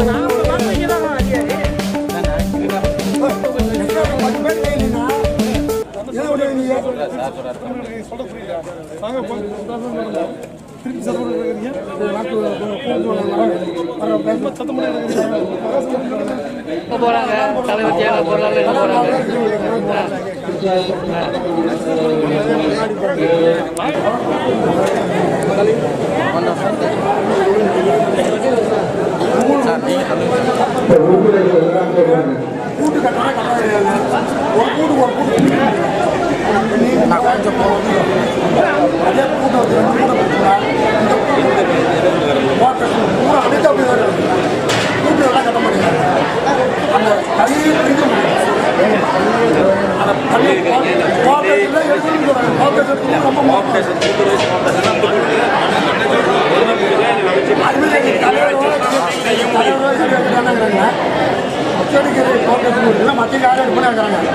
எங்க போறாங்க தலைவர் ஜெயலலிதா போறாங்க எங்க போறாங்க கூட்டு கட்டணம் கட்ட கிடையாது ஒரு கூட்டு ஒரு கூட்டு நான் கொஞ்சம் போகுது அதே கூட்டம் வந்து ரெண்டு கூட்டம் கொடுத்துருந்தா இந்த கூட்டம் மூணு அனைத்து அப்படி தான் இருக்கு. கூட்டு எல்லாம் கட்ட முடியாது அந்த தண்ணியை பிரிக்க முடியாது அந்த தண்ணி கோஆப்ரேஷன்ல எடுத்துட்டு போறாங்க கோஆப்ரேஷன் ரொம்ப மோசம் அதுமாதிரி தலைவரோட தலைவரோட இருக்கிறாங்க செடிக்கிற கோஆப்ரேஷன் இல்லை மற்ற யாரும் எடுப்பா இருக்கிறாங்க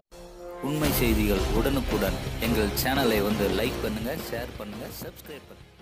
உண்மை செய்திகள் உடனுக்குடன் எங்கள் சேனலை வந்து லைக் பண்ணுங்க ஷேர் பண்ணுங்க சப்ஸ்கிரைப் பண்ணுங்க